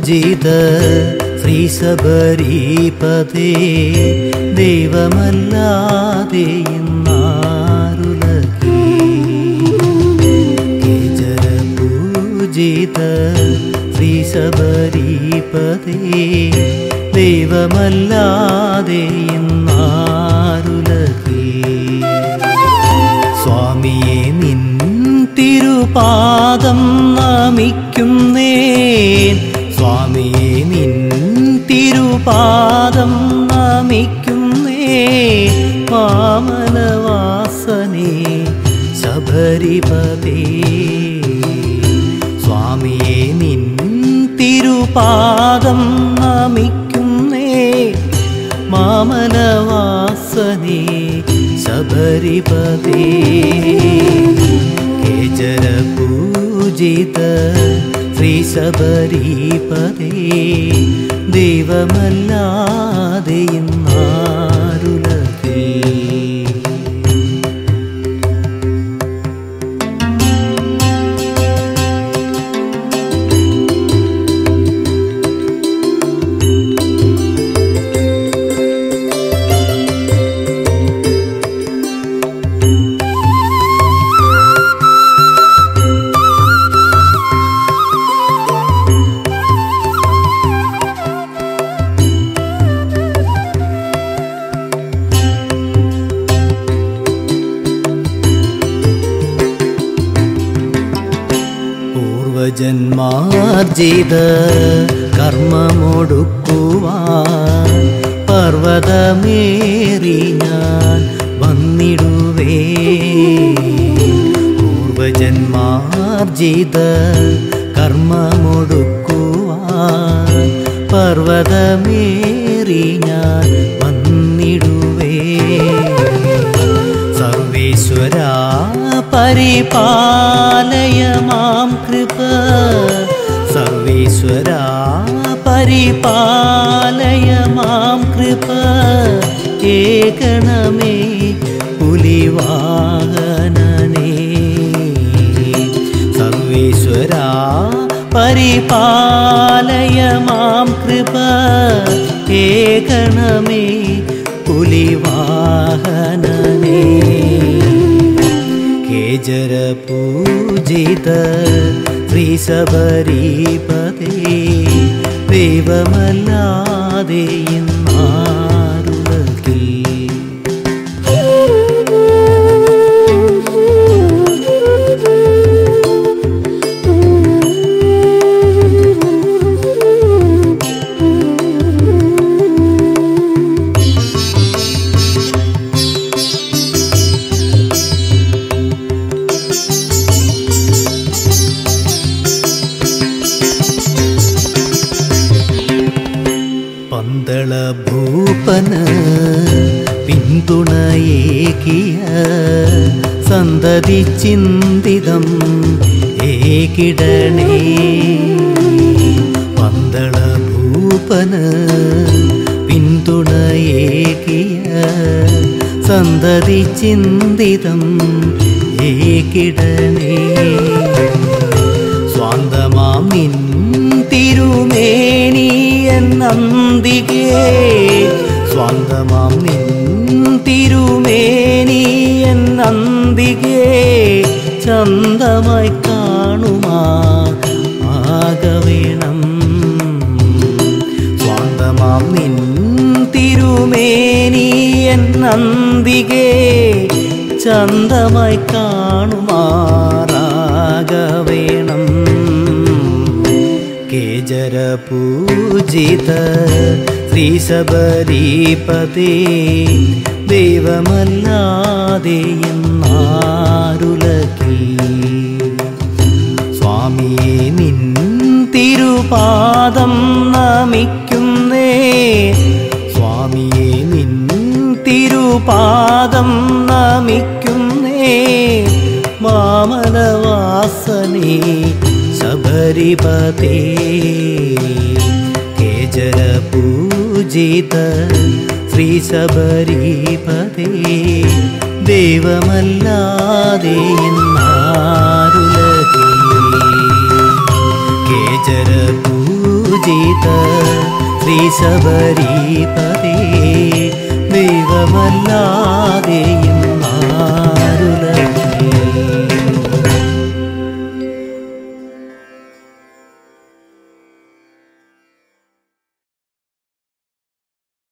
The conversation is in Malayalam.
പൂജിത ശ്രീ ശബരീപതേ ദൈവമല്ലാതെ ഇന്നാരുലകി കേജര പൂജിത ശ്രീ ശബരീപതേ ദൈവമല്ലാതെ ഇന്നാരുലകി സ്വാമിയെ നിൻ തിരുപാദം നമിക്കുന്നേൻ സ്വാമിയെ നിൻ തിരുപാദം നമിക്കുന്നേ മാമലവാസനേ ശബരിപതേ സ്വാമിയെ നിൻ തിരുപാദം നമിക്കുന്നേ മാമലവാസനേ ശബരിപതേ കേജര പൂജിത ശ്രീ ശബരിപതേ ദൈവമല്ലാതെ ഇന്നാരുലകേ പൂർവജന്മാർജിത കർമ്മമൊടുക്കുവാൻ പർവ്വതമേറി ഞാൻ വന്നിടുവേ പൂർവജന്മാർജിത കർമ്മമൊടുക്കുവാൻ പർവ്വതമേറി ഞാൻ വന്നിടുവേ സർവേശ്വര പരിപാലയ മാം കൃപ സർവേശ്വര പരിപാലയ മാം കൃപ ഏകണമേ പുലിവാഹനനേ സർവേശ്വര പരിപാലയ മാം കൃപ ഏകണമേ പുലിവാഹനനേ കേജര പൂജിത ശ്രീ ശബരീപതേ ദൈവമല്ലാതെ ഇന്നാരുലകിൽ പന്തള ഭൂപന് പിന്തുണയേകിയ സന്തതി ചിന്തിതം ഏകിടണേ പന്തള ഭൂപന് പിന്തുണയേകിയ സന്തതി ചിന്തിതം ഏകിടണേ സ്വാന്തമാം നിൻ തിരുമേനി എന്നന്തികേ സ്വാന്തമാം നിൻ തിരുമേനി എന്നന്തികേ ചന്തമായി കാണുമാ ആകവേണം സ്വാന്തമാം നിൻ തിരുമേനി എന്നന്തികേ ചന്തമായി കാണുമാറാകവേണം കേജര പൂജിത ശ്രീ ശബരീപതേ ദൈവമല്ലാതെ ഇന്നാരുലകിൽ സ്വാമിയെ നിൻ തിരുപാദം നമിക്കുന്നേ സ്വാമിയെ നിൻ തിരുപാദം നമിക്കുന്നേ മാമലവാസനേ ശബരിപതേ കേജര പൂജിത ശ്രീ ശബരിപതേ ദൈവമല്ലാതെ ഇന്നാരുലകേ കേജര പൂജിത പൂജിത ശ്രീ ശബരീപതേ